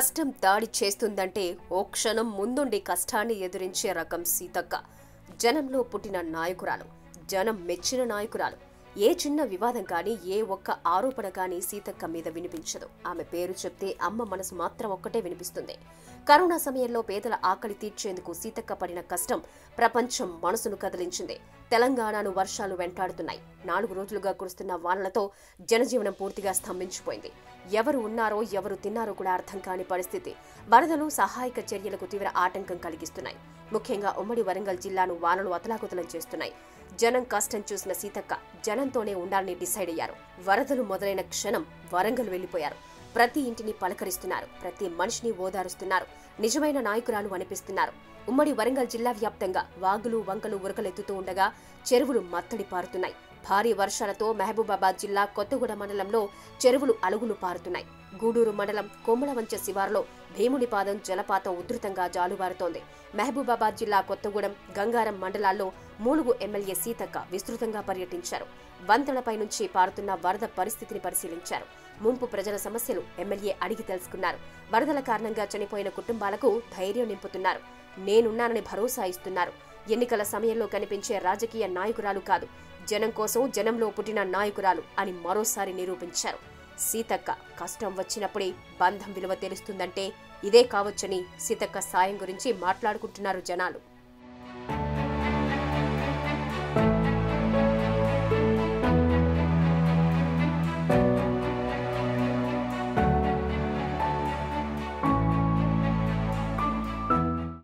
కష్టం దాడి చేస్తుందంటే ఓ క్షణం ముందుండి కష్టాన్ని ఎదురించే రకం సీతక్క జనంలో పుట్టిన నాయకురాలు జనం మెచ్చిన నాయకురాలు ఏ చిన్న వివాదం కానీ ఏ ఒక్క ఆరోపణ కానీ సీతక్క మీద వినిపించదు ఆమె పేరు చెప్తే అమ్మ మనసు మాత్రం ఒక్కటే వినిపిస్తుంది కరోనా సమయంలో పేదల ఆకలి తీర్చేందుకు సీతక్క పడిన కష్టం ప్రపంచం మనసును కదిలించింది తెలంగాణను వర్షాలు వెంటాడుతున్నాయి నాలుగు రోజులుగా కురుస్తున్న వానలతో జనజీవనం పూర్తిగా స్తంభించిపోయింది ఎవరు ఉన్నారో ఎవరు తిన్నారో కూడా అర్థం కాని పరిస్థితి వరదలు సహాయక చర్యలకు తీవ్ర ఆటంకం కలిగిస్తున్నాయి ముఖ్యంగా ఉమ్మడి వరంగల్ జిల్లాను వానలు అతలాకుతలం చేస్తున్నాయి జనం కష్టం చూసిన సీతక్క జనంతోనే ఉండాలని డిసైడ్ అయ్యారు వరదలు మొదలైన క్షణం వరంగల్ వెళ్లిపోయారు ప్రతి ఇంటిని పలకరిస్తున్నారు ప్రతి మనిషిని ఓదారుస్తున్నారు నిజమైన నాయకురాలు అనిపిస్తున్నారు ఉమ్మడి వరంగల్ జిల్లా వ్యాప్తంగా వాగులు వంకలు ఉరకలెత్తుతూ ఉండగా చెరువులు మత్తడి పారుతున్నాయి భారీ వర్షాలతో మహబూబాబాద్ జిల్లా కొత్తగూడ మండలంలో చెరువులు అలుగులు పారుతున్నాయి గూడూరు మండలం కొమ్మలవంచ శివారులో భీమునిపాదం జలపాతం ఉధృతంగా జాలువారుతోంది మహబూబాబాద్ జిల్లా కొత్తగూడెం గంగారం మండలాల్లో మూలుగు ఎమ్మెల్యే సీతక్క విస్తృతంగా పర్యటించారు వంతెనపై నుంచి పారుతున్న వరద పరిస్థితిని పరిశీలించారు ముంపు ప్రజల సమస్యలు ఎమ్మెల్యే అడిగి తెలుసుకున్నారు వరదల కారణంగా చనిపోయిన కుటుంబాలకు ధైర్యం నింపుతున్నారు నేనున్నానని భరోసా ఇస్తున్నారు ఎన్నికల సమయంలో కనిపించే రాజకీయ నాయకురాలు కాదు జనం కోసం జనంలో పుట్టిన నాయకురాలు అని మరోసారి నిరూపించారు సీతక్క కష్టం వచ్చినప్పుడే బంధం విలువ తెలుస్తుందంటే ఇదే కావచ్చని సీతక్క సాయం గురించి మాట్లాడుకుంటున్నారు జనాలు